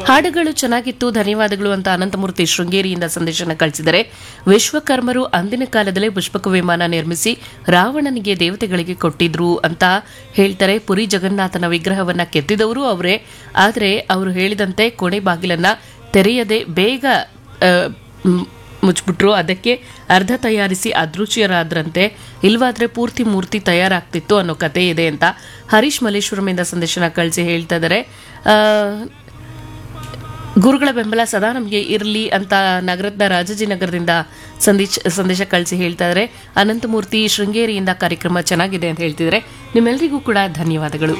ಹಾಡುಗಳು ಚೆನ್ನಾಗಿತ್ತು ಧನ್ಯವಾದಗಳು ಅಂತ ಅನಂತಮೂರ್ತಿ ಶೃಂಗೇರಿಯಿಂದ ಸಂದೇಶನ ಕಳಿಸಿದರೆ ವಿಶ್ವಕರ್ಮರು ಅಂದಿನ ಕಾಲದಲ್ಲೇ ಪುಷ್ಪಕ ವಿಮಾನ ನಿರ್ಮಿಸಿ ರಾವಣನಿಗೆ ದೇವತೆಗಳಿಗೆ ಕೊಟ್ಟಿದ್ರು ಅಂತ ಹೇಳ್ತಾರೆ ಪುರಿ ಜಗನ್ನಾಥನ ವಿಗ್ರಹವನ್ನ ಕೆತ್ತಿದವರು ಅವರೇ ಆದರೆ ಅವರು ಹೇಳಿದಂತೆ ಕೋಣೆ ಬಾಗಿಲನ್ನ ತೆರೆಯದೆ ಬೇಗ ಆ, ಮ್, ಮುಚ್ಬಿಟ್ರು ಅದಕ್ಕೆ ಅರ್ಧ ತಯಾರಿಸಿ ಅದೃಶ್ಯರಾದ್ರಂತೆ ಇಲ್ವಾದ್ರೆ ಪೂರ್ತಿ ಮೂರ್ತಿ ತಯಾರಾಗ್ತಿತ್ತು ಅನ್ನೋ ಕತೆ ಇದೆ ಅಂತ ಹರೀಶ್ ಮಲ್ಲೇಶ್ವರಮಿಂದ ಸಂದೇಶನ ಕಳಿಸಿ ಹೇಳ್ತಾ ಇದ್ದಾರೆ ಆ, ಗುರುಗಳ ಬೆಂಬಲ ಸದಾ ನಮಗೆ ಇರಲಿ ಅಂತ ನಗರದ ರಾಜಾಜಿನಗರದಿಂದ ಸಂದೇಶ ಸಂದೇಶ ಕಳಿಸಿ ಹೇಳ್ತಾ ಇದ್ದಾರೆ ಅನಂತಮೂರ್ತಿ ಶೃಂಗೇರಿಯಿಂದ ಕಾರ್ಯಕ್ರಮ ಚೆನ್ನಾಗಿದೆ ಅಂತ ಹೇಳ್ತಿದ್ದಾರೆ ನಿಮ್ಮೆಲ್ಲರಿಗೂ ಕೂಡ ಧನ್ಯವಾದಗಳು